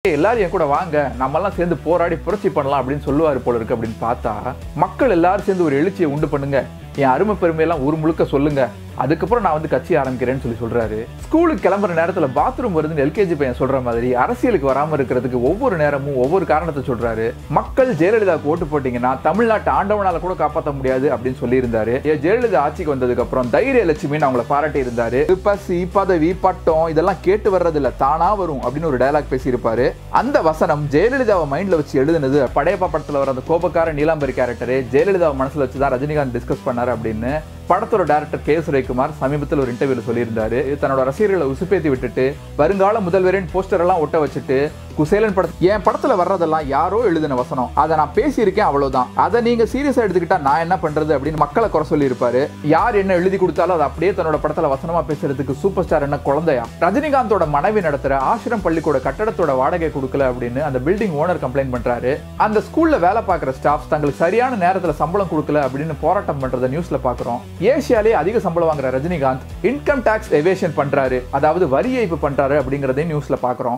"ஏய், எல்லாரும் என் கூட வாங்க நம்ம எல்லாம் சேர்ந்து போராடி புரட்சி பண்ணலாம் அப்படின்னு சொல்லுவாரு போல இருக்கு அப்படின்னு பார்த்தா மக்கள் எல்லாரும் சேர்ந்து ஒரு எழுச்சியை உண்டு பண்ணுங்க என் அருமை பெருமையெல்லாம் ஊர் முழுக்க சொல்லுங்க அதுக்கப்புறம் நான் வந்து கட்சி ஆரம்பிக்கிறேன்னு சொல்லி சொல்றாரு ஸ்கூலுக்கு கிளம்புற நேரத்துல பாத்ரூம் வருதுன்னு எல்கேஜி பையன் சொல்ற மாதிரி அரசியலுக்கு வராம இருக்கிறதுக்கு ஒவ்வொரு நேரமும் ஒவ்வொரு காரணத்தை சொல்றாரு மக்கள் ஜெயலலிதாவுக்கு ஓட்டு போட்டீங்கன்னா தமிழ்நாட்டு ஆண்டவனால கூட காப்பாற்ற முடியாது அப்படின்னு சொல்லி இருந்தாரு ஜெயலலிதா ஆட்சிக்கு வந்ததுக்கு அப்புறம் தைரிய லட்சுமின்னு அவங்கள பாராட்டி இருந்தாரு பசி பதவி பட்டம் இதெல்லாம் கேட்டு வர்றது இல்ல தானா வரும் அப்படின்னு ஒரு டயலாக் பேசியிருப்பாரு அந்த வசனம் ஜெயலலிதாவை மைண்ட்ல வச்சு எழுதுனது படையப்பா படத்துல வர அந்த கோபக்கார நீலாம்பரி கேரக்டர் ஜெயலலிதாவை மனசுல வச்சு தான் ரஜினிகாந்த் டிஸ்கஸ் பண்ணாரு அப்படின்னு படத்தோட டேரக்டர் கே சுரேகுமார் சமீபத்தில் ஒரு இன்டர்வியூல சொல்லியிருந்தாரு இது தன்னோட ரசிகர்களை உசுப்பேத்தி விட்டுட்டு வருங்கால முதல்வரின் போஸ்டர் எல்லாம் ஒட்ட வச்சுட்டு குசேலன் பட என் படத்துல வர்றதெல்லாம் யாரோ எழுதின வசனம் அதை நான் பேசியிருக்கேன் அவ்வளவுதான் அதை நீங்க சீரியஸா எடுத்துக்கிட்டா நான் என்ன பண்றது அப்படின்னு மக்களை குறை சொல்லி இருப்பாரு யார் என்ன எழுதி கொடுத்தாலும் அதை அப்படியே தன்னோட படத்துல வசனமா பேசுறதுக்கு சூப்பர் ஸ்டார் என்ன குழந்தையா ரஜினிகாந்தோட மனைவி நடத்துற ஆசிரம் பள்ளிக்கூட கட்டடத்தோட வாடகை கொடுக்கல அப்படின்னு அந்த பில்டிங் ஓனர் கம்ப்ளைண்ட் பண்றாரு அந்த ஸ்கூல்ல வேலை பார்க்குற ஸ்டாஃப் தங்களுக்கு சரியான நேரத்துல சம்பளம் கொடுக்கல அப்படின்னு போராட்டம் பண்றத நியூஸ்ல பாக்குறோம் ஏசியாலே அதிக சம்பளம் வாங்குற ரஜினிகாந்த் இன்கம் டாக்ஸ் எவேஷன் பண்றாரு அதாவது வரி ஏய்ப்பு பண்றாரு அப்படிங்கறதையும் நியூஸ்ல பாக்குறோம்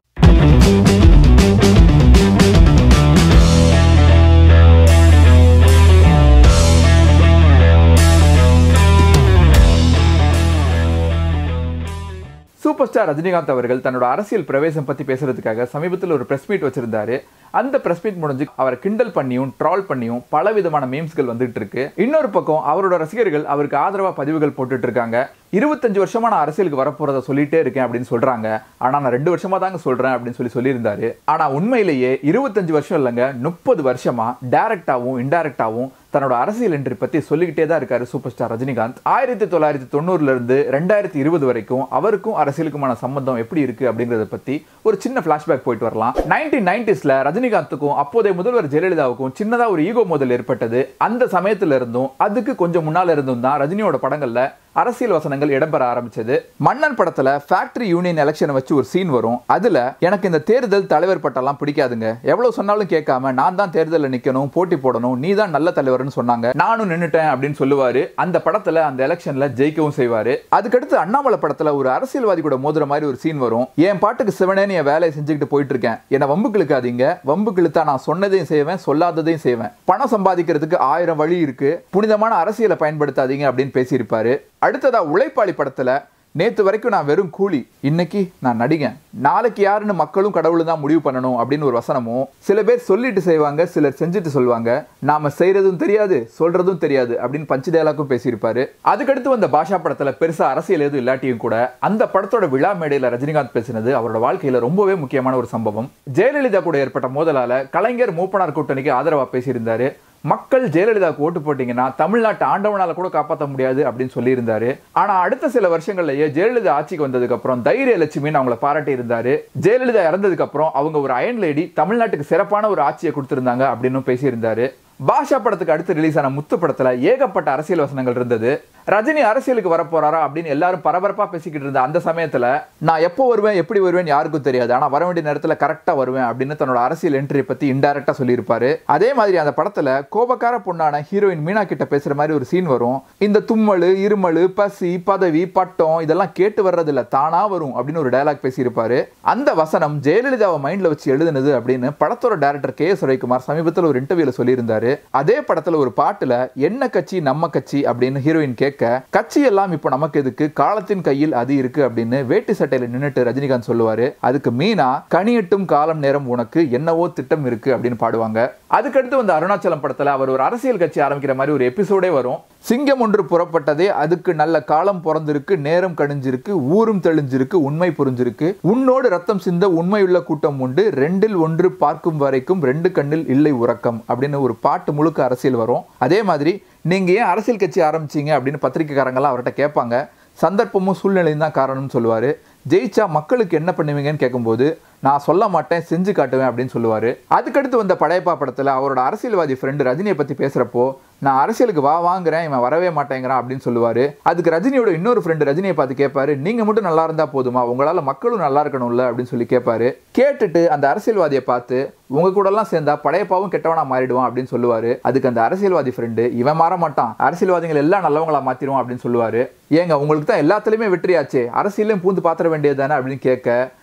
சூப்பர் ஸ்டார் ரஜினிகாந்த் அவர்கள் தன்னோட அரசியல் பிரவேசம் பத்தி பேசுறதுக்காக சமீபத்தில் ஒரு பிரஸ் மீட் வச்சிருந்தாரு அந்த பிரஸ் மீட் முடிஞ்சு அவரை கிண்டல் பண்ணியும் ட்ரால் பண்ணியும் பல விதமான மீம்ஸ்கள் வந்துட்டு இருக்கு இன்னொரு பக்கம் அவரோட ரசிகர்கள் அவருக்கு ஆதரவா பதிவுகள் போட்டுட்டு இருக்காங்க இருபத்தஞ்சு வருஷமா நான் அரசியலுக்கு வரப்போறத சொல்லிட்டே இருக்கேன் அப்படின்னு சொல்றாங்க ஆனா நான் ரெண்டு வருஷமா தாங்க சொல்றேன் அப்படின்னு சொல்லி சொல்லியிருந்தாரு ஆனா உண்மையிலேயே இருபத்தஞ்சு வருஷம் இல்லைங்க முப்பது வருஷமா டைரக்டாவும் இன்டைரக்டாவும் தன்னோட அரசியல் என்ட்ரி பத்தி சொல்லிக்கிட்டே தான் இருக்காரு சூப்பர் ஸ்டார் ரஜினிகாந்த் ஆயிரத்தி தொள்ளாயிரத்தி தொண்ணூறுல இருந்து ரெண்டாயிரத்தி இருபது வரைக்கும் அவருக்கும் அரசியலுக்குமான சம்பந்தம் எப்படி இருக்கு அப்படிங்கறத பத்தி ஒரு சின்ன பிளாஷ்பேக் போயிட்டு வரலாம் நைன்டீன் நைன்டிஸ்ல ரஜினிகாந்துக்கும் அப்போதைய முதல்வர் ஜெயலலிதாவுக்கும் சின்னதா ஒரு ஈகோ மோதல் ஏற்பட்டது அந்த சமயத்துல இருந்தும் அதுக்கு கொஞ்சம் முன்னால இருந்தும் தான் ரஜினியோட படங்கள்ல அரசியல் வசனங்கள் இடம்பெற ஆரம்பிச்சது மன்னன் படத்துல ஃபேக்டரி யூனியன் எலெக்ஷனை வச்சு ஒரு சீன் வரும் அதுல எனக்கு இந்த தேர்தல் தலைவர் பட்டெல்லாம் பிடிக்காதுங்க எவ்வளவு சொன்னாலும் கேட்காம நான் தான் தேர்தலில் நிக்கணும் போட்டி போடணும் நீ தான் நல்ல தலைவர்னு சொன்னாங்க நானும் நின்னுட்டேன் அப்படின்னு சொல்லுவாரு அந்த படத்துல அந்த எலெக்ஷன்ல ஜெயிக்கவும் செய்வாரு அதுக்கடுத்து அண்ணாமலை படத்துல ஒரு அரசியல்வாதி கூட மோதுற மாதிரி ஒரு சீன் வரும் என் பாட்டுக்கு சிவனேன்னு என் வேலையை செஞ்சுக்கிட்டு போயிட்டு இருக்கேன் என்ன வம்புக்கு இழுக்காதீங்க வம்புக்கு இழுத்தா நான் சொன்னதையும் செய்வேன் சொல்லாததையும் செய்வேன் பணம் சம்பாதிக்கிறதுக்கு ஆயிரம் வழி இருக்கு புனிதமான அரசியலை பயன்படுத்தாதீங்க அப்படின்னு பேசியிருப்பாரு அடுத்ததா உழைப்பாளி படத்துல நேத்து வரைக்கும் நான் வெறும் கூலி இன்னைக்கு நான் நடிகன் நாளைக்கு யாருன்னு மக்களும் கடவுளும் தான் முடிவு பண்ணணும் அப்படின்னு ஒரு வசனமும் சில பேர் சொல்லிட்டு செய்வாங்க சிலர் செஞ்சுட்டு சொல்லுவாங்க நாம செய்யறதும் தெரியாது சொல்றதும் தெரியாது அப்படின்னு பஞ்சு டயலாக்கும் பேசியிருப்பாரு அதுக்கடுத்து வந்த பாஷா படத்துல பெருசா அரசியல் எதுவும் இல்லாட்டியும் கூட அந்த படத்தோட விழா மேடையில ரஜினிகாந்த் பேசினது அவரோட வாழ்க்கையில ரொம்பவே முக்கியமான ஒரு சம்பவம் ஜெயலலிதா கூட ஏற்பட்ட மோதலால கலைஞர் மூப்பனார் கூட்டணிக்கு ஆதரவா பேசியிருந்தாரு மக்கள் ஜெயலலிதாவுக்கு ஓட்டு போட்டீங்கன்னா தமிழ்நாட்டு ஆண்டவனால கூட காப்பாற்ற முடியாது அப்படின்னு சொல்லியிருந்தாரு ஆனா அடுத்த சில வருஷங்கள்லயே ஜெயலலிதா ஆட்சிக்கு வந்ததுக்கு அப்புறம் தைரிய லட்சுமின்னு அவங்கள பாராட்டி இருந்தாரு ஜெயலலிதா இறந்ததுக்கு அப்புறம் அவங்க ஒரு அயன் லேடி தமிழ்நாட்டுக்கு சிறப்பான ஒரு ஆட்சியை கொடுத்திருந்தாங்க அப்படின்னு பேசியிருந்தாரு பாஷா படத்துக்கு அடுத்து ரிலீஸ் ஆன முத்து படத்துல ஏகப்பட்ட அரசியல் வசனங்கள் இருந்தது ரஜினி அரசியலுக்கு வர போறாரா அப்படின்னு எல்லாரும் பரபரப்பா பேசிக்கிட்டு இருந்த அந்த சமயத்துல நான் எப்போ வருவேன் எப்படி வருவேன் யாருக்கும் தெரியாது ஆனா வர வேண்டிய நேரத்துல கரெக்டா வருவேன் அப்படின்னு தன்னோட அரசியல் என்ட்ரி பத்தி இன்டைரக்டா சொல்லியிருப்பாரு அதே மாதிரி அந்த படத்துல கோபக்கார பொண்ணான ஹீரோயின் மீனா கிட்ட பேசுற மாதிரி ஒரு சீன் வரும் இந்த தும்மல் இருமல் பசி பதவி பட்டம் இதெல்லாம் கேட்டு வர்றது இல்ல தானா வரும் அப்படின்னு ஒரு டயலாக் பேசியிருப்பாரு அந்த வசனம் ஜெயலலிதாவை மைண்ட்ல வச்சு எழுதுனது அப்படின்னு படத்தோட டைரக்டர் கே எஸ் சுரேகுமார் சமீபத்தில் ஒரு இன்டர்வியூல சொல்லியிருந்தாரு அதே படத்துல ஒரு பாட்டுல என்ன கட்சி நம்ம கட்சி அப்படின்னு ஹீரோயின் கேட்க கட்சி எல்லாம் இப்போ நமக்கு எதுக்கு காலத்தின் கையில் அது இருக்கு அப்படின்னு வேட்டி சட்டையில நின்னுட்டு ரஜினிகாந்த் சொல்லுவாரு அதுக்கு மீனா கனியட்டும் காலம் நேரம் உனக்கு என்னவோ திட்டம் இருக்கு அப்படின்னு பாடுவாங்க அதுக்கடுத்து வந்த அருணாச்சலம் படத்துல அவர் ஒரு அரசியல் கட்சி ஆரம்பிக்கிற மாதிரி ஒரு எபிசோடே வரும் சிங்கம் ஒன்று புறப்பட்டதே அதுக்கு நல்ல காலம் பிறந்திருக்கு நேரம் கணிஞ்சிருக்கு ஊரும் தெளிஞ்சிருக்கு உண்மை புரிஞ்சிருக்கு உன்னோடு ரத்தம் சிந்த உண்மையுள்ள கூட்டம் உண்டு ரெண்டில் ஒன்று பார்க்கும் வரைக்கும் ரெண்டு கண்ணில் இல்லை உறக்கம் அப்படின்னு ஒரு பாட்டு முழுக்க அரசியல் வரும் அதே மாதிரி நீங்க ஏன் அரசியல் கட்சி ஆரம்பிச்சீங்க அப்படின்னு பத்திரிக்கைக்காரங்களாம் அவர்கிட்ட கேட்பாங்க சந்தர்ப்பமும் சூழ்நிலையும் தான் காரணம்னு சொல்லுவாரு ஜெயிச்சா மக்களுக்கு என்ன பண்ணுவீங்கன்னு கேட்கும்போது நான் சொல்ல மாட்டேன் செஞ்சு காட்டுவேன் அப்படின்னு சொல்லுவாரு அதுக்கடுத்து வந்த படையப்பா படத்துல அவரோட அரசியல்வாதி ஃப்ரெண்டு ரஜினியை பத்தி பேசுறப்போ நான் அரசியலுக்கு வா வாங்குறேன் இவன் வரவே மாட்டேங்கிறான் அப்படின்னு சொல்லுவாரு அதுக்கு ரஜினியோட இன்னொரு ஃப்ரெண்டு ரஜினியை பார்த்து கேட்பாரு நீங்க மட்டும் நல்லா இருந்தா போதுமா உங்களால மக்களும் நல்லா இருக்கணும்ல அப்படின்னு சொல்லி கேட்பாரு கேட்டுட்டு அந்த அரசியல்வாதியை பார்த்து உங்க கூட எல்லாம் சேர்ந்தா படையப்பாவும் கெட்டவனா மாறிடுவான் அப்படின்னு சொல்லுவாரு அதுக்கு அந்த அரசியல்வாதி ஃப்ரெண்டு இவன் மாற மாட்டான் அரசியல்வாதிகள் எல்லாம் நல்லவங்களா மாத்திடுவான் அப்படின்னு சொல்லுவாரு ஏங்க உங்களுக்கு தான் எல்லாத்துலயுமே வெற்றியாச்சே அரசியலையும் பூந்து பாத்திர வேண்டியது தானே அப்படின்னு கேட்க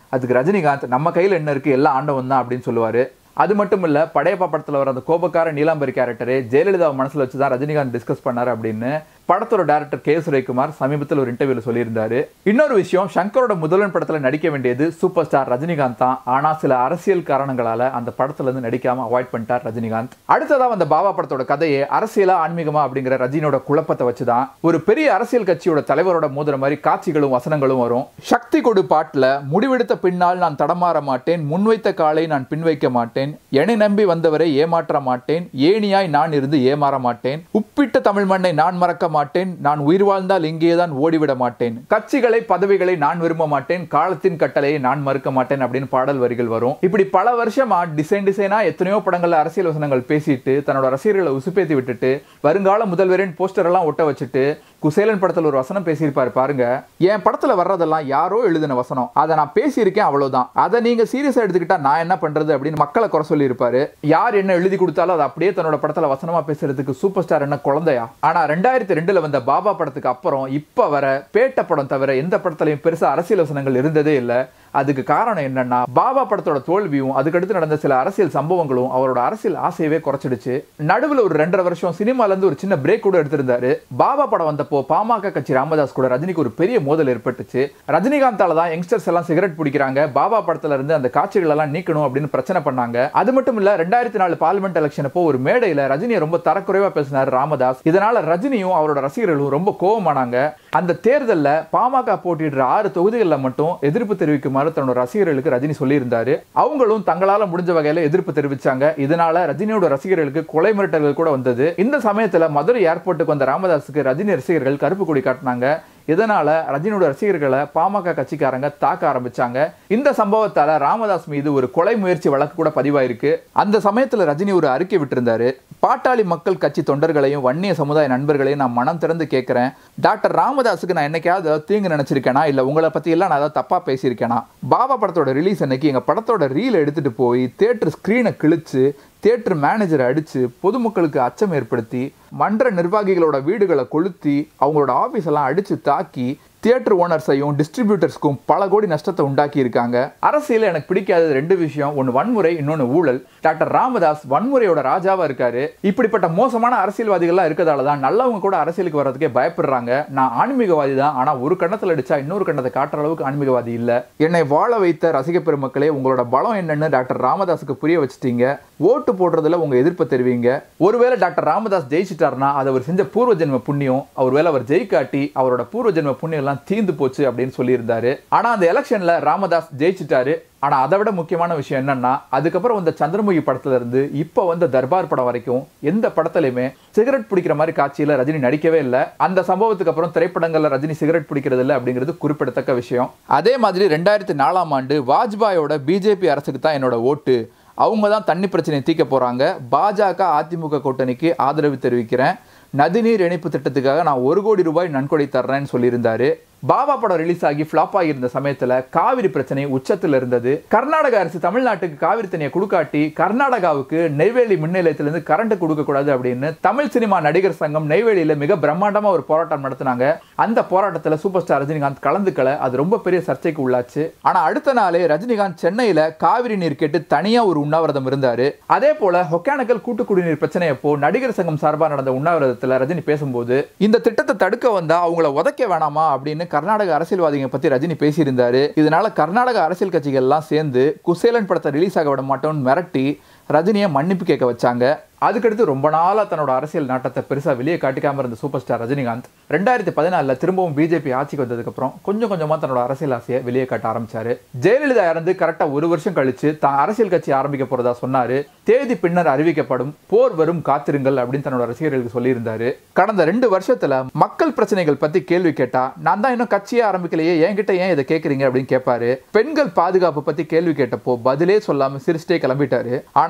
அதுக்கு ரஜினிகாந்த் நம்ம கையில் என்ன இருக்கு எல்லா ஆண்டவன் தான் அப்படின்னு சொல்லுவாரு அது மட்டும் இல்ல படையப்பா படத்துல வர அந்த கோபக்கார நீலாம்பரி கேரக்டரே ஜெயலலிதா மனசுல வச்சு தான் ரஜினிகாந்த் டிஸ்கஸ் பண்ணாரு அப்படின்னு படத்தோட டேரக்டர் கே சுரேகுமார் சமீபத்தில் ஒரு இன்டர்வியூல சொல்லியிருந்தாரு இன்னொரு விஷயம் சங்கரோட முதல்வன் படத்துல நடிக்க வேண்டியது சூப்பர் ஸ்டார் ரஜினிகாந்த் தான் ஆனா சில அரசியல் காரணங்களால அந்த படத்துல இருந்து நடிக்காம அவாய்ட் பண்ணிட்டார் ரஜினிகாந்த் அடுத்ததா வந்த பாபா படத்தோட கதையே அரசியலா ஆன்மீகமா அப்படிங்கிற ரஜினியோட குழப்பத்தை வச்சுதான் ஒரு பெரிய அரசியல் கட்சியோட தலைவரோட மோதுற மாதிரி காட்சிகளும் வசனங்களும் வரும் சக்தி கொடு பாட்டுல முடிவெடுத்த பின்னால் நான் தடமாற மாட்டேன் முன்வைத்த காலை நான் பின்வைக்க மாட்டேன் என்னை நம்பி வந்தவரை ஏமாற்ற மாட்டேன் ஏணியாய் நான் இருந்து ஏமாற மாட்டேன் உப்பிட்ட தமிழ் மண்ணை நான் மறக்க மாட்டேன் நான் உயிர் வாழ்ந்தால் இங்கேதான் ஓடிவிட மாட்டேன் கட்சிகளை பதவிகளை நான் விரும்ப மாட்டேன் காலத்தின் கட்டளையை நான் மறுக்க மாட்டேன் அப்படின்னு பாடல் வரிகள் வரும் இப்படி பல வருஷமா டிசைன் டிசைனா எத்தனையோ படங்கள்ல அரசியல் வசனங்கள் பேசிட்டு தன்னோட ரசிகர்களை உசுப்பேத்தி விட்டுட்டு வருங்கால முதல்வரின் போஸ்டர் எல்லாம் ஒட்ட வச்சுட்டு குசேலன் படத்துல ஒரு வசனம் பேசியிருப்பாரு பாருங்க என் படத்துல வர்றதெல்லாம் யாரோ எழுதின வசனம் அதை நான் பேசியிருக்கேன் அவ்வளவுதான் அதை நீங்க சீரியஸா எடுத்துக்கிட்டா நான் என்ன பண்றது அப்படின்னு மக்களை குறை சொல்லி இருப்பாரு யார் என்ன எழுதி கொடுத்தாலும் அதை அப்படியே தன்னோட படத்துல வசனமா பேசுறதுக்கு சூப்பர் ஸ்டார் என்ன குழந்தையா ஆனா ரெண்டாயிரத்தி ரெண்டுல வந்த பாபா படத்துக்கு அப்புறம் இப்ப வர பேட்ட படம் தவிர எந்த படத்துலயும் பெருசா அரசியல் வசனங்கள் இருந்ததே இல்ல அதுக்கு காரணம் என்னன்னா பாபா படத்தோட தோல்வியும் அதுக்கடுத்து நடந்த சில அரசியல் சம்பவங்களும் அவரோட அரசியல் ஆசையவே குறைச்சிடுச்சு நடுவுல ஒரு ரெண்டரை வருஷம் சினிமால இருந்து ஒரு சின்ன பிரேக் கூட எடுத்திருந்தாரு பாபா படம் வந்தப்போ பாமக கட்சி ராமதாஸ் கூட ரஜினிக்கு ஒரு பெரிய மோதல் ஏற்பட்டுச்சு ரஜினிகாந்தால தான் யங்ஸ்டர்ஸ் எல்லாம் சிகரெட் பிடிக்கிறாங்க பாபா படத்துல இருந்து அந்த காட்சிகள் எல்லாம் நீக்கணும் அப்படின்னு பிரச்சனை பண்ணாங்க அது மட்டும் இல்ல ரெண்டாயிரத்தி நாலு பார்லிமெண்ட் எலெக்ஷன் அப்போ ஒரு மேடையில ரஜினியை ரொம்ப தரக்குறைவா பேசினார் ராமதாஸ் இதனால ரஜினியும் அவரோட ரசிகர்களும் ரொம்ப கோவமானாங்க அந்த தேர்தல்ல பாமக போட்டியிடுற ஆறு தொகுதிகளில் மட்டும் எதிர்ப்பு தெரிவிக்குமாறு தன்னோட ரசிகர்களுக்கு ரஜினி சொல்லியிருந்தாரு அவங்களும் தங்களால முடிஞ்ச வகையில எதிர்ப்பு தெரிவிச்சாங்க இதனால ரஜினியோட ரசிகர்களுக்கு கொலை மிரட்டல்கள் கூட வந்தது இந்த சமயத்துல மதுரை ஏர்போர்ட்டுக்கு வந்த ராமதாஸுக்கு ரஜினி ரசிகர்கள் கருப்பு கொடி காட்டினாங்க இதனால ரஜினியோட ரசிகர்களை பாமக கட்சிக்காரங்க தாக்க ஆரம்பிச்சாங்க இந்த சம்பவத்தால ராமதாஸ் மீது ஒரு கொலை முயற்சி வழக்கு கூட பதிவாயிருக்கு அந்த சமயத்துல ரஜினி ஒரு அறிக்கை விட்டிருந்தாரு பாட்டாளி மக்கள் கட்சி தொண்டர்களையும் வன்னிய சமுதாய நண்பர்களையும் நான் மனம் திறந்து கேட்கிறேன் டாக்டர் ராமதாஸுக்கு நான் என்னைக்காவது ஏதாவது தீங்கு நினைச்சிருக்கேனா இல்ல உங்களை பத்தி எல்லாம் நான் ஏதாவது தப்பா பேசியிருக்கேனா பாபா படத்தோட ரிலீஸ் அன்னைக்கு எங்க படத்தோட ரீல் எடுத்துட்டு போய் தியேட்டர் ஸ்கிரீனை கிழிச்சு தியேட்டர் மேனேஜரை அடிச்சு பொதுமக்களுக்கு அச்சம் ஏற்படுத்தி மன்ற நிர்வாகிகளோட வீடுகளை கொளுத்தி அவங்களோட ஆபீஸ் எல்லாம் அடிச்சு தாக்கி தியேட்டர் ஓனர்ஸையும் டிஸ்ட்ரிபியூட்டர்ஸ்க்கும் பல கோடி நஷ்டத்தை உண்டாக்கி இருக்காங்க அரசியல் எனக்கு பிடிக்காதது ரெண்டு விஷயம் ஒன்று வன்முறை இன்னொன்று ஊழல் டாக்டர் ராமதாஸ் வன்முறையோட ராஜாவா இருக்காரு இப்படிப்பட்ட மோசமான அரசியல்வாதிகள்லாம் இருக்கிறதால தான் நல்லவங்க கூட அரசியலுக்கு வர்றதுக்கே பயப்படுறாங்க நான் ஆன்மீகவாதி தான் ஆனா ஒரு கண்ணத்தில் அடிச்சா இன்னொரு கண்ணத்தை காட்டுற அளவுக்கு ஆன்மீகவாதி இல்ல என்னை வாழ வைத்த ரசிக பெருமக்களே உங்களோட பலம் என்னன்னு டாக்டர் ராமதாஸுக்கு புரிய வச்சுட்டீங்க ஓட்டு போடுறதுல உங்க எதிர்ப்பை தெரிவிங்க ஒருவேளை டாக்டர் ராமதாஸ் ஜெயிச்சிட்டாருன்னா அது அவர் செஞ்ச பூர்வ ஜென்ம புண்ணியம் ஒருவேளை அவர் ஜெயிக்காட்டி அவரோட பூர்வ ஜென்ம புண்ணியம் எல்லாம் தீந்து போச்சு அப்படின்னு சொல்லியிருந்தாரு ஆனா அந்த எலெக்ஷன்ல ராமதாஸ் ஜெயிச்சிட்டாரு ஆனா அதை விட முக்கியமான விஷயம் என்னன்னா அதுக்கப்புறம் வந்த சந்திரமுகி படத்துல இருந்து இப்போ வந்த தர்பார் படம் வரைக்கும் எந்த படத்துலயுமே சிகரெட் பிடிக்கிற மாதிரி காட்சியில ரஜினி நடிக்கவே இல்லை அந்த சம்பவத்துக்கு அப்புறம் திரைப்படங்கள்ல ரஜினி சிகரெட் பிடிக்கிறது இல்லை அப்படிங்கிறது குறிப்பிடத்தக்க விஷயம் அதே மாதிரி ரெண்டாயிரத்தி நாலாம் ஆண்டு வாஜ்பாயோட பிஜேபி அரசுக்கு தான் என்னோட ஓட்டு அவங்க தான் தண்ணி பிரச்சனையை தீர்க்க போறாங்க பாஜக அதிமுக கூட்டணிக்கு ஆதரவு தெரிவிக்கிறேன் நதிநீர் இணைப்பு திட்டத்துக்காக நான் ஒரு கோடி ரூபாய் நன்கொடை தர்றேன்னு சொல்லியிருந்தாரு பாபா படம் ரிலீஸ் ஆகி ஃப்ளாப் ஆகியிருந்த சமயத்துல காவிரி பிரச்சனை உச்சத்தில் இருந்தது கர்நாடக அரசு தமிழ்நாட்டுக்கு காவிரி தண்ணியை கொடுக்காட்டி கர்நாடகாவுக்கு நெய்வேலி மின் நிலையத்திலிருந்து கரண்ட் கொடுக்க கூடாது அப்படின்னு தமிழ் சினிமா நடிகர் சங்கம் நெய்வேலியில மிக பிரம்மாண்டமா ஒரு போராட்டம் நடத்தினாங்க அந்த போராட்டத்துல சூப்பர் ஸ்டார் ரஜினிகாந்த் கலந்துக்கல அது ரொம்ப பெரிய சர்ச்சைக்கு உள்ளாச்சு ஆனா அடுத்த நாளே ரஜினிகாந்த் சென்னையில காவிரி நீர் கேட்டு தனியா ஒரு உண்ணாவிரதம் இருந்தாரு அதே போல ஒகேனக்கல் கூட்டு குடிநீர் பிரச்சனை அப்போ நடிகர் சங்கம் சார்பாக நடந்த உண்ணாவிரதத்துல ரஜினி பேசும்போது இந்த திட்டத்தை தடுக்க வந்தா அவங்கள உதைக்க வேணாமா அப்படின்னு கர்நாடக அரசியல்வாதிகளை பத்தி ரஜினி பேசியிருந்தாரு இதனால கர்நாடக அரசியல் கட்சிகள் எல்லாம் சேர்ந்து குசேலன் படத்தை ரிலீஸ் ஆக விட மாட்டோம்னு மிரட்டி ரஜினியை மன்னிப்பு கேட்க வச்சாங்க அதுக்கடுத்து ரொம்ப நாளா தன்னோட அரசியல் நாட்டத்தை பெருசா வெளியே காட்டிக்காம இருந்த சூப்பர் ஸ்டார் ரஜினிகாந்த் ரெண்டாயிரத்தி பதினாலில் திரும்பவும் பிஜேபி ஆட்சிக்கு வந்ததுக்கு அப்புறம் கொஞ்சம் கொஞ்சமா தன்னோட அரசியல் ஆசையை வெளியே காட்ட ஆரம்பிச்சாரு ஜெயலலிதா இறந்து கரெக்டா ஒரு வருஷம் கழிச்சு தான் அரசியல் கட்சி ஆரம்பிக்க போறதா சொன்னாரு தேதி பின்னர் அறிவிக்கப்படும் போர் வரும் காத்திருங்கள் அப்படின்னு தன்னோட ரசிகர்களுக்கு சொல்லியிருந்தாரு கடந்த ரெண்டு வருஷத்துல மக்கள் பிரச்சனைகள் பத்தி கேள்வி கேட்டா நான் தான் இன்னும் கட்சியே ஆரம்பிக்கலையே என்கிட்ட ஏன் இதை கேட்குறீங்க அப்படின்னு கேட்பாரு பெண்கள் பாதுகாப்பு பத்தி கேள்வி கேட்டப்போ பதிலே சொல்லாம சிரிச்சிட்டே கிளம்பிட்டாரு ஆனா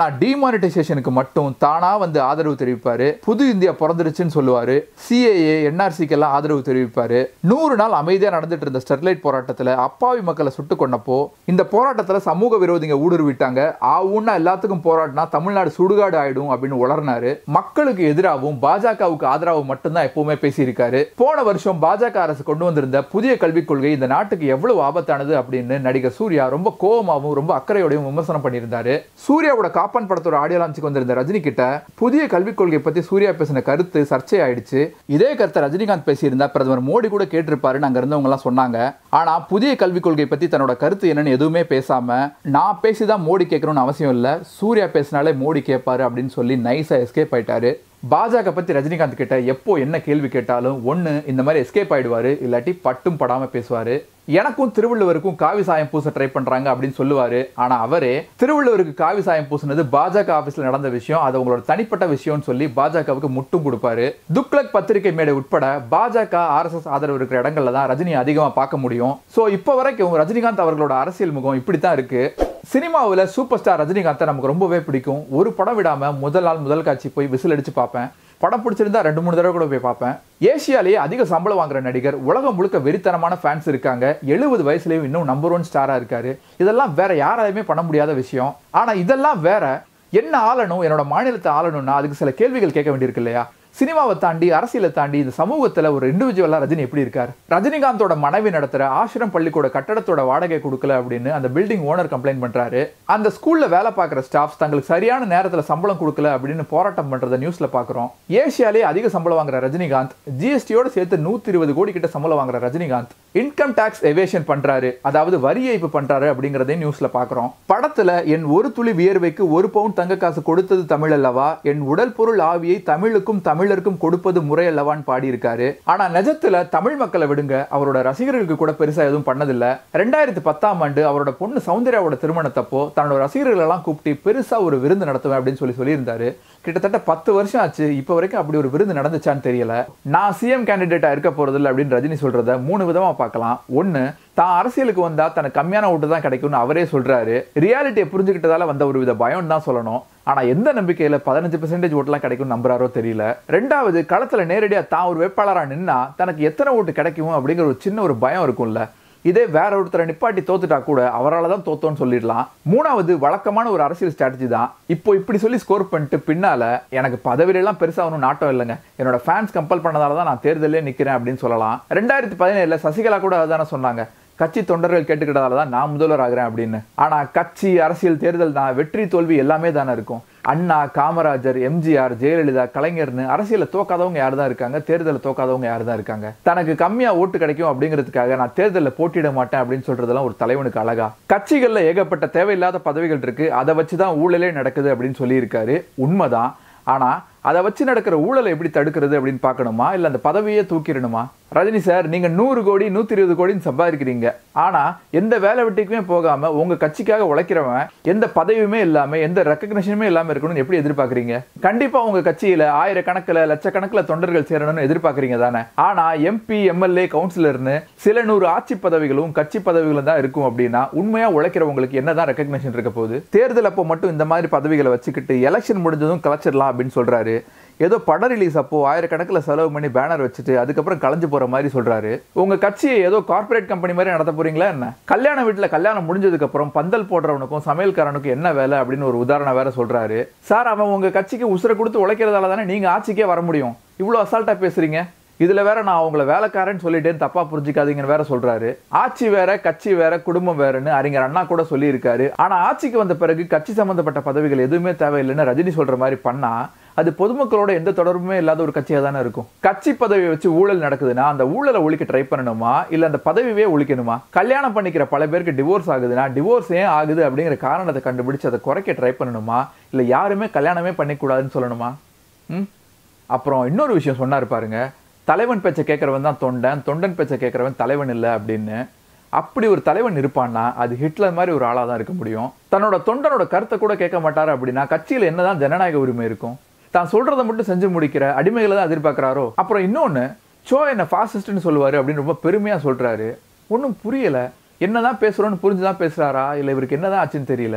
டிமானிட்டைசேஷனுக்கு மட்டும் தானா வந்து ஆதரவு தெரிவிப்பாரு புது இந்தியா பிறந்துருச்சுன்னு சொல்லுவாரு சிஏஏ என்ஆர்சிக்கு எல்லாம் ஆதரவு தெரிவிப்பாரு நூறு நாள் அமைதியா நடந்துட்டு இருந்த ஸ்டெர்லைட் போராட்டத்துல அப்பாவி மக்களை சுட்டு கொண்டப்போ இந்த போராட்டத்துல சமூக விரோதிங்க ஊடுருவிட்டாங்க ஆவுன்னா எல்லாத்துக்கும் போராடினா தமிழ்நாடு சுடுகாடு ஆயிடும் அப்படின்னு உளர்னாரு மக்களுக்கு எதிராகவும் பாஜகவுக்கு ஆதரவு மட்டும்தான் எப்பவுமே பேசியிருக்காரு போன வருஷம் பாஜக அரசு கொண்டு வந்திருந்த புதிய கல்விக் கொள்கை இந்த நாட்டுக்கு எவ்வளவு ஆபத்தானது அப்படின்னு நடிகர் சூர்யா ரொம்ப கோபமாகவும் ரொம்ப அக்கறையோடையும் விமர்சனம் பண்ணியிருந்தாரு சூர்யாவோட காப்பான் படத்தோட ஆடியோ லான்ச்சுக்கு வந்திருந்த ரஜினி கிட்ட புதிய கல்விக் கொள்கை பத்தி சூர்யா பேசின கருத்து சர்ச்சை ஆயிடுச்சு இதே கருத்தை ரஜினிகாந்த் பேசியிருந்தா பிரதமர் மோடி கூட கேட்டிருப்பாருன்னு அங்க இருந்தவங்க எல்லாம் சொன்னாங்க ஆனா புதிய கல்விக் கொள்கை பத்தி தன்னோட கருத்து என்னன்னு எதுவுமே பேசாம நான் பேசிதான் மோடி கேட்கணும்னு அவசியம் இல்ல சூர்யா பேசினாலே மோடி கேட்பாரு அப்படின்னு சொல்லி நைஸா எஸ்கேப் ஆயிட்டாரு பாஜக பத்தி ரஜினிகாந்த் கிட்ட எப்போ என்ன கேள்வி கேட்டாலும் ஒண்ணு இந்த மாதிரி எஸ்கேப் ஆயிடுவாரு இல்லாட்டி பட்டும் படாம பேசுவாரு எனக்கும் திருவள்ளுவருக்கும் காவி சாயம் பூச ட்ரை பண்றாங்க அப்படின்னு சொல்லுவாரு ஆனா அவரே திருவள்ளுவருக்கு காவி சாயம் பூசினது பாஜக ஆபீஸ்ல நடந்த விஷயம் அது உங்களோட தனிப்பட்ட விஷயம்னு சொல்லி பாஜகவுக்கு முட்டும் கொடுப்பாரு துக்ளக் பத்திரிகை மேடை உட்பட பாஜக ஆர்எஸ்எஸ் ஆதரவு இருக்கிற இடங்கள்ல தான் ரஜினி அதிகமா பார்க்க முடியும் சோ இப்போ வரைக்கும் ரஜினிகாந்த் அவர்களோட அரசியல் முகம் இப்படித்தான் இருக்கு சினிமாவில் சூப்பர் ஸ்டார் ரஜினிகாந்தை நமக்கு ரொம்பவே பிடிக்கும் ஒரு படம் விடாம முதல் நாள் முதல் காட்சி போய் விசில் அடிச்சு பார்ப்பேன் படம் பிடிச்சிருந்தா ரெண்டு மூணு தடவை கூட போய் பார்ப்பேன் ஏசியாலேயே அதிக சம்பளம் வாங்குற நடிகர் உலகம் முழுக்க வெறித்தனமான ஃபேன்ஸ் இருக்காங்க எழுபது வயசுலயும் இன்னும் நம்பர் ஒன் ஸ்டாரா இருக்காரு இதெல்லாம் வேற யாராலையுமே பண்ண முடியாத விஷயம் ஆனா இதெல்லாம் வேற என்ன ஆளணும் என்னோட மாநிலத்தை ஆளணும்னா அதுக்கு சில கேள்விகள் கேட்க வேண்டியிருக்கு இல்லையா சினிமாவை தாண்டி அரசியலை தாண்டி இந்த சமூகத்துல ஒரு இண்டிவிஜுவலா ரஜினி எப்படி இருக்கார் ரஜினிகாந்தோட மனைவி நடத்துற ஆசிரம் பள்ளிக்கூட கட்டடத்தோட வாடகை கொடுக்கல அப்படின்னு அந்த பில்டிங் ஓனர் கம்ப்ளைண்ட் பண்றாரு அந்த ஸ்கூல்ல வேலை பார்க்குற ஸ்டாஃப்ஸ் தங்களுக்கு சரியான நேரத்துல சம்பளம் கொடுக்கல அப்படின்னு போராட்டம் பண்றத நியூஸ்ல பாக்குறோம் ஏசியாலே அதிக சம்பளம் வாங்குற ரஜினிகாந்த் ஜிஎஸ்டியோட சேர்த்து நூத்தி இருபது கோடி கிட்ட சம்பளம் வாங்குற ரஜினிகாந்த் இன்கம் டாக்ஸ் எவேஷன் பண்றாரு அதாவது வரி ஏய்ப்பு பண்றாரு அப்படிங்கறதையும் நியூஸ்ல பாக்குறோம் படத்துல என் ஒரு துளி வியர்வைக்கு ஒரு பவுன் தங்க காசு கொடுத்தது தமிழ் அல்லவா என் உடல் பொருள் ஆவியை தமிழுக்கும் தமிழருக்கும் கொடுப்பது முறை அல்லவான்னு பாடியிருக்காரு ஆனா நிஜத்துல தமிழ் மக்களை விடுங்க அவரோட ரசிகர்களுக்கு கூட பெருசா எதுவும் பண்ணதில்ல ரெண்டாயிரத்தி பத்தாம் ஆண்டு அவரோட பொண்ணு சௌந்தர்யாவோட திருமணத்தப்போ தன்னோட ரசிகர்கள் எல்லாம் கூப்பிட்டு பெருசா ஒரு விருந்து நடத்துவேன் அப்படின்னு சொல்லி சொல்லியிருந்தாரு கிட்டத்தட்ட பத்து வருஷம் ஆச்சு இப்போ வரைக்கும் அப்படி ஒரு விருந்து நடந்துச்சான்னு தெரியல நான் சிஎம் கேண்டிடேட்டா இருக்க போறதில்ல அப்படின்னு ரஜினி சொல்றத மூணு விதமா பார்க்கலாம் ஒன்னு தான் அரசியலுக்கு வந்தா தனக்கு கம்மியான ஓட்டு தான் கிடைக்கும்னு அவரே சொல்றாரு ரியாலிட்டியை புரிஞ்சுக்கிட்டதால வந்த ஒரு வித பயம் தான் சொல்லணும் ஆனா எந்த நம்பிக்கையில பதினஞ்சு பெர்சென்டேஜ் ஓட்டுலாம் கிடைக்கும் நம்புறாரோ தெரியல ரெண்டாவது களத்துல நேரடியா தான் ஒரு வேட்பாளரா நின்னா தனக்கு எத்தனை ஓட்டு கிடைக்கும் அப்படிங்கிற ஒரு சின்ன ஒரு பயம் இருக்கும்ல இதே வேற ஒருத்தரை நிப்பாட்டி தோத்துட்டா கூட அவரால் தான் தோத்தோன்னு சொல்லிடலாம் மூணாவது வழக்கமான ஒரு அரசியல் ஸ்ட்ராட்டஜி தான் இப்போ இப்படி சொல்லி ஸ்கோர் பண்ணிட்டு பின்னால எனக்கு பதவியிலெல்லாம் பெருசா ஒன்றும் நாட்டம் இல்லைங்க என்னோட ஃபேன்ஸ் கம்பல் பண்ணதால தான் நான் தேர்தலே நிற்கிறேன் அப்படின்னு சொல்லலாம் ரெண்டாயிரத்தி பதினேழுல சசிகலா கூட அதுதானே சொன்னாங்க கட்சி தொண்டர்கள் கேட்டுக்கிட்டதால தான் நான் முதல்வர் ஆகிறேன் அப்படின்னு ஆனா கட்சி அரசியல் தேர்தல் தான் வெற்றி தோல்வி எல்லாமே தானே இருக்கும் அண்ணா காமராஜர் எம்ஜிஆர் ஜெயலலிதா கலைஞர்னு அரசியல தோக்காதவங்க யார் தான் இருக்காங்க தேர்தலில் தோக்காதவங்க யார் தான் இருக்காங்க தனக்கு கம்மியா ஓட்டு கிடைக்கும் அப்படிங்கிறதுக்காக நான் தேர்தலில் போட்டியிட மாட்டேன் அப்படின்னு சொல்றதெல்லாம் ஒரு தலைவனுக்கு அழகா கட்சிகள்ல ஏகப்பட்ட தேவையில்லாத பதவிகள் இருக்கு அதை வச்சு தான் ஊழலே நடக்குது அப்படின்னு சொல்லியிருக்காரு உண்மைதான் ஆனா அதை வச்சு நடக்கிற ஊழலை எப்படி தடுக்கிறது அப்படின்னு பார்க்கணுமா இல்ல அந்த பதவியே தூக்கிடணுமா ரஜினி சார் நீங்க நூறு கோடி நூத்தி இருபது கோடின்னு சம்பாதிக்கிறீங்க ஆனா எந்த வேலை வெட்டிக்குமே போகாம உங்க கட்சிக்காக உழைக்கிறவன் எந்த பதவியுமே இல்லாம எந்த ரெக்கக்னிஷனுமே இல்லாம இருக்கணும்னு எப்படி எதிர்பார்க்கறீங்க கண்டிப்பா உங்க கட்சியில ஆயிரக்கணக்கில் லட்சக்கணக்கில் தொண்டர்கள் சேரணும்னு எதிர்பார்க்கறீங்க தானே ஆனா எம்பி எம்எல்ஏ கவுன்சிலர்னு சில நூறு ஆட்சி பதவிகளும் கட்சி பதவிகளும் தான் இருக்கும் அப்படின்னா உண்மையா உழைக்கிறவங்களுக்கு என்னதான் ரெக்கக்னிஷன் இருக்க போகுது தேர்தல் அப்போ மட்டும் இந்த மாதிரி பதவிகளை வச்சுக்கிட்டு எலெக்ஷன் முடிஞ்சதும் கலைச்சிடலாம் அப்படின்னு சொல்றாரு ஏதோ படம் ரிலீஸ் அப்போ ஆயிரக்கணக்கில் செலவு பண்ணி பேனர் வச்சுட்டு அதுக்கப்புறம் கலைஞ்சு போற மாதிரி சொல்றாரு உங்க கட்சியை ஏதோ கார்ப்பரேட் கம்பெனி மாதிரி நடத்த போறீங்களா என்ன கல்யாண வீட்டுல கல்யாணம் முடிஞ்சதுக்கு அப்புறம் பந்தல் போடுறவனுக்கும் சமையல்காரனுக்கும் என்ன வேலை அப்படின்னு ஒரு உதாரணம் வேற சொல்றாரு சார் அவன் உங்க கட்சிக்கு உசுரை கொடுத்து உழைக்கிறதால தானே நீங்க ஆட்சிக்கே வர முடியும் இவ்வளவு அசால்ட்டா பேசுறீங்க இதுல வேற நான் அவங்கள வேலைக்காரன்னு சொல்லிட்டேன்னு தப்பா புரிஞ்சுக்காதீங்கன்னு வேற சொல்றாரு ஆட்சி வேற கட்சி வேற குடும்பம் வேறன்னு அறிஞர் அண்ணா கூட சொல்லியிருக்காரு ஆனா ஆட்சிக்கு வந்த பிறகு கட்சி சம்பந்தப்பட்ட பதவிகள் எதுவுமே தேவையில்லைன்னு ரஜினி சொல்ற மாதிரி பண்ணா அது பொதுமக்களோட எந்த தொடர்புமே இல்லாத ஒரு கட்சியா தானே இருக்கும் கட்சி பதவியை வச்சு ஊழல் நடக்குதுன்னா அந்த ஊழலை ஒழிக்க ட்ரை பண்ணணுமா இல்ல அந்த பதவியே ஒழிக்கணுமா கல்யாணம் பண்ணிக்கிற பல பேருக்கு டிவோர்ஸ் ஆகுதுன்னா டிவோர்ஸ் ஏன் ஆகுது அப்படிங்கிற காரணத்தை கண்டுபிடிச்சு அதை குறைக்க ட்ரை பண்ணணுமா இல்ல யாருமே கல்யாணமே பண்ணிக்கூடாதுன்னு சொல்லணுமா ம் அப்புறம் இன்னொரு விஷயம் சொன்னாரு பாருங்க தலைவன் பேச்சை கேட்கறவன் தான் தொண்டன் தொண்டன் பேச்சை கேட்கறவன் தலைவன் இல்லை அப்படின்னு அப்படி ஒரு தலைவன் இருப்பான்னா அது ஹிட்லர் மாதிரி ஒரு ஆளாக தான் இருக்க முடியும் தன்னோட தொண்டனோட கருத்தை கூட கேட்க மாட்டாரு அப்படின்னா கட்சியில் என்னதான் ஜனநாயக உரிமை இருக்கும் தான் சொல்றதை மட்டும் செஞ்சு முடிக்கிற அடிமைகளை தான் எதிர்பார்க்குறாரோ அப்புறம் இன்னொன்று சோ என்ன ஃபாசிஸ்ட்னு சொல்லுவாரு அப்படின்னு ரொம்ப பெருமையா சொல்றாரு ஒன்றும் புரியல என்னதான் பேசுறோன்னு புரிஞ்சுதான் பேசுறாரா இல்லை இவருக்கு என்னதான் ஆச்சுன்னு தெரியல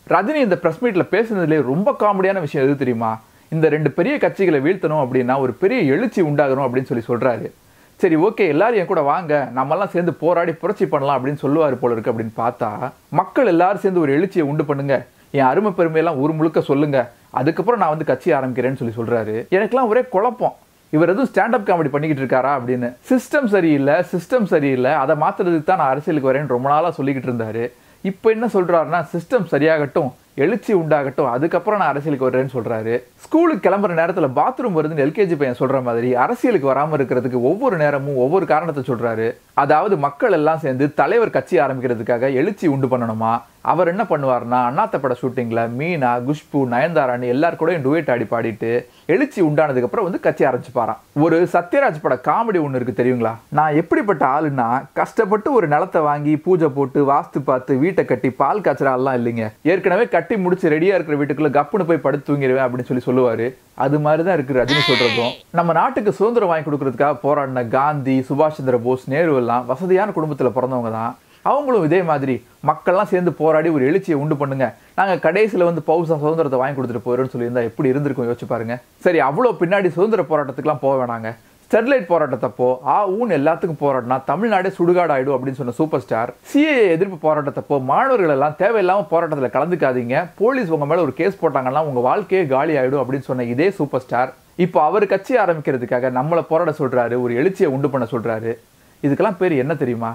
ரஜினி இந்த பிரஸ் மீட்ல பேசுனதுலேயே ரொம்ப காமெடியான விஷயம் எது தெரியுமா இந்த ரெண்டு பெரிய கட்சிகளை வீழ்த்தணும் அப்படின்னா ஒரு பெரிய எழுச்சி உண்டாகணும் அப்படின்னு சொல்லி சொல்றாரு சரி ஓகே எல்லாரும் என் கூட வாங்க நம்மெல்லாம் சேர்ந்து போராடி புரட்சி பண்ணலாம் அப்படின்னு சொல்லுவாரு போல இருக்கு அப்படின்னு பார்த்தா மக்கள் எல்லாரும் சேர்ந்து ஒரு எழுச்சியை உண்டு பண்ணுங்க என் அருமை பெருமையெல்லாம் ஊர் முழுக்க சொல்லுங்க அதுக்கப்புறம் நான் வந்து கட்சி ஆரம்பிக்கிறேன்னு சொல்லி சொல்றாரு எனக்கெல்லாம் ஒரே குழப்பம் இவர் எதுவும் ஸ்டாண்டப் காமெடி பண்ணிக்கிட்டு இருக்காரா அப்படின்னு சிஸ்டம் சரியில்லை சிஸ்டம் சரியில்லை அதை மாத்துறதுக்கு தான் நான் அரசியலுக்கு வரேன்னு ரொம்ப நாளாக சொல்லிக்கிட்டு இருந்தாரு இப்போ என்ன சொல்றாருன்னா சிஸ்டம் சரியாகட்டும் எழுச்சி உண்டாகட்டும் அதுக்கப்புறம் நான் அரசியலுக்கு வர்றேன்னு சொல்றாரு ஸ்கூலுக்கு கிளம்புற நேரத்தில் பாத்ரூம் வருதுன்னு எல்கேஜி பையன் சொல்ற மாதிரி அரசியலுக்கு வராமல் இருக்கிறதுக்கு ஒவ்வொரு நேரமும் ஒவ்வொரு காரணத்தை சொல்றாரு அதாவது மக்கள் எல்லாம் சேர்ந்து தலைவர் கட்சி ஆரம்பிக்கிறதுக்காக எழுச்சி உண்டு பண்ணணுமா அவர் என்ன பண்ணுவார்னா அண்ணாத்த பட ஷூட்டிங்ல மீனா குஷ்பு நயன்தாரான்னு எல்லார் கூடயும் டுவேட் ஆடி பாடிட்டு எழுச்சி உண்டானதுக்கு அப்புறம் வந்து கட்சி ஆரம்பிச்சுப்பாராம் ஒரு சத்யராஜ் பட காமெடி ஒன்று இருக்கு தெரியுங்களா நான் எப்படிப்பட்ட ஆளுன்னா கஷ்டப்பட்டு ஒரு நிலத்தை வாங்கி பூஜை போட்டு வாஸ்து பார்த்து வீட்டை கட்டி பால் காய்ச்சற ஆள்லாம் இல்லைங்க ஏற்கனவே கட்டி முடிச்சு ரெடியா இருக்கிற வீட்டுக்குள்ள கப்புன்னு போய் படுத்து தூங்கிடுவேன் அப்படின்னு சொல்லி சொல்லுவாரு அது மாதிரி தான் இருக்கு ரஜினி சொல்றதும் நம்ம நாட்டுக்கு சுதந்திரம் வாங்கி கொடுக்கறதுக்காக போராடின காந்தி சுபாஷ் சந்திர போஸ் நேரு எல்லாம் வசதியான குடும்பத்துல பிறந்தவங்க தான் அவங்களும் இதே மாதிரி மக்கள்லாம் சேர்ந்து போராடி ஒரு எழுச்சியை உண்டு பண்ணுங்க நாங்க கடைசியில வந்து பௌசா சுதந்திரத்தை வாங்கி கொடுத்துட்டு போறோம்னு சொல்லியிருந்தா எப்படி இருந்திருக்கும் யோசிச்சு பாருங்க சரி அவ்வளோ பின்னாடி சுதந்திர போராட்டத்துக்குலாம் போக வேணாங்க ஸ்டெர்லைட் போராட்டத்தப்போ ஆ ஊன் எல்லாத்துக்கும் போராடினா தமிழ்நாடே சுடுகாடு ஆயிடும் அப்படின்னு சொன்ன சூப்பர் ஸ்டார் சிஏஏ எதிர்ப்பு போராட்டத்தப்போ மாணவர்கள் எல்லாம் தேவையில்லாம போராட்டத்தில் கலந்துக்காதீங்க போலீஸ் உங்க மேல ஒரு கேஸ் போட்டாங்கன்னா உங்க வாழ்க்கையே காலி ஆயிடும் அப்படின்னு சொன்ன இதே சூப்பர் ஸ்டார் இப்போ அவர் கட்சி ஆரம்பிக்கிறதுக்காக நம்மளை போராட சொல்றாரு ஒரு எழுச்சியை உண்டு பண்ண சொல்றாரு இதுக்கெல்லாம் பேர் என்ன தெரியுமா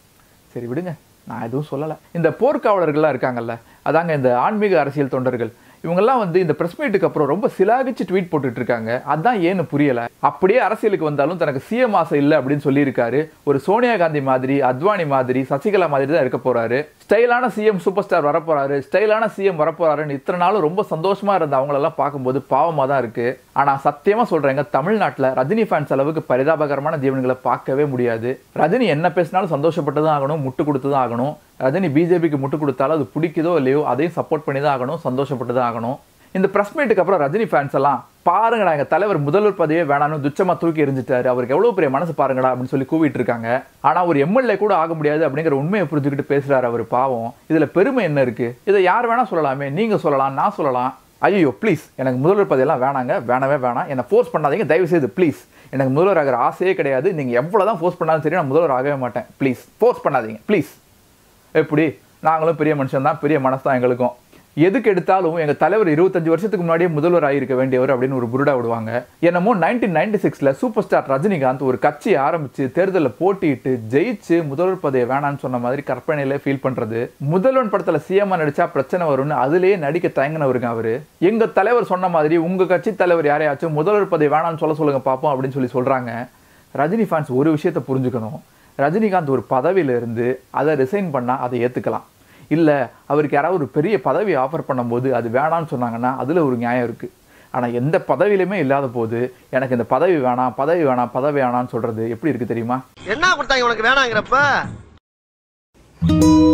சரி விடுங்க நான் எதுவும் சொல்லலை இந்த போர்க்காவலர்கள்லாம் இருக்காங்கல்ல அதாங்க இந்த ஆன்மீக அரசியல் தொண்டர்கள் இவங்கெல்லாம் வந்து இந்த பிரஸ் மீட்டுக்கு அப்புறம் ரொம்ப சிலாகிச்சு ட்வீட் போட்டுட்டு இருக்காங்க அதான் ஏன்னு புரியல அப்படியே அரசியலுக்கு வந்தாலும் தனக்கு சிஎம் ஆசை இல்லை அப்படின்னு சொல்லியிருக்காரு ஒரு சோனியா காந்தி மாதிரி அத்வானி மாதிரி சசிகலா மாதிரி தான் இருக்க போறாரு ஸ்டைலான சிஎம் சூப்பர் ஸ்டார் வரப்போறாரு ஸ்டைலான சிஎம் வரப்போறாருன்னு இத்தனை நாளும் ரொம்ப சந்தோஷமா இருந்த அவங்களெல்லாம் பார்க்கும்போது பாவமா தான் இருக்கு ஆனா சத்தியமா சொல்றேங்க தமிழ்நாட்டில் ரஜினி ஃபேன்ஸ் அளவுக்கு பரிதாபகரமான ஜீவன்களை பார்க்கவே முடியாது ரஜினி என்ன பேசினாலும் சந்தோஷப்பட்டு தான் ஆகணும் முட்டு கொடுத்து தான் ஆகணும் ரஜினி பிஜேபிக்கு முட்டு கொடுத்தாலும் அது பிடிக்குதோ இல்லையோ அதையும் சப்போர்ட் பண்ணி தான் ஆகணும் சந்தோஷப்பட்டு தான் ஆகணும் இந்த பிரஸ் மீட்டுக்கு அப்புறம் ரஜினி ஃபேன்ஸ் எல்லாம் பாருங்கடா எங்க தலைவர் முதல்வர் பதவியே வேணாம்னு துச்சமா தூக்கி எரிஞ்சிட்டாரு அவருக்கு எவ்வளவு பெரிய மனசு பாருங்கடா அப்படின்னு சொல்லி கூவிட்டு இருக்காங்க ஆனா ஒரு எம்எல்ஏ கூட ஆக முடியாது அப்படிங்கிற உண்மையை புரிஞ்சுக்கிட்டு பேசுறாரு அவர் பாவம் இதுல பெருமை என்ன இருக்கு இதை யார் வேணா சொல்லலாமே நீங்க சொல்லலாம் நான் சொல்லலாம் ஐயோ ப்ளீஸ் எனக்கு முதல்வர் பதவியெல்லாம் வேணாங்க வேணவே வேணாம் என்னை ஃபோர்ஸ் பண்ணாதீங்க தயவு செய்து ப்ளீஸ் எனக்கு முதல்வர் ஆகிற ஆசையே கிடையாது நீங்க எவ்வளவுதான் ஃபோர்ஸ் பண்ணாலும் சரி நான் முதல்வர் ஆகவே மாட்டேன் ப்ளீஸ் ஃபோர்ஸ் பண்ணாதீங்க ப்ளீஸ் எப்படி நாங்களும் பெரிய மனுஷன் தான் பெரிய மனசு தான் எங்களுக்கும் எதுக்கு எடுத்தாலும் எங்க தலைவர் இருபத்தஞ்சு வருஷத்துக்கு முன்னாடியே முதல்வர் ஆகியிருக்க வேண்டியவர் அப்படின்னு ஒரு புருடா விடுவாங்க என்னமோ நைன்டீன் நைன்டி சிக்ஸ்ல சூப்பர் ஸ்டார் ரஜினிகாந்த் ஒரு கட்சி ஆரம்பிச்சு தேர்தலில் போட்டியிட்டு ஜெயிச்சு முதல்வர் பதவியை வேணான்னு சொன்ன மாதிரி கற்பனையில ஃபீல் பண்றது முதல்வன் படத்துல சிஎம் நடிச்சா பிரச்சனை வரும்னு அதுலயே நடிக்க தயங்கினவருங்க அவரு எங்க தலைவர் சொன்ன மாதிரி உங்க கட்சி தலைவர் யாரையாச்சும் முதல்வர் பதவி வேணாம்னு சொல்ல சொல்லுங்க பார்ப்போம் அப்படின்னு சொல்லி சொல்றாங்க ரஜினி ஃபேன்ஸ் ஒரு விஷயத்தை புரிஞ்சுக்கணும் ரஜினிகாந்த் ஒரு பதவியில இருந்து அதை ரிசைன் பண்ணா அதை ஏத்துக்கலாம் இல்லை அவருக்கு யாராவது ஒரு பெரிய பதவி ஆஃபர் பண்ணும்போது அது வேணாம்னு சொன்னாங்கன்னா அதில் ஒரு நியாயம் இருக்குது ஆனால் எந்த பதவியிலுமே இல்லாத போது எனக்கு இந்த பதவி வேணாம் பதவி வேணாம் பதவி வேணாம்னு சொல்கிறது எப்படி இருக்குது தெரியுமா என்ன கொடுத்தாங்க உனக்கு வேணாங்கிறப்ப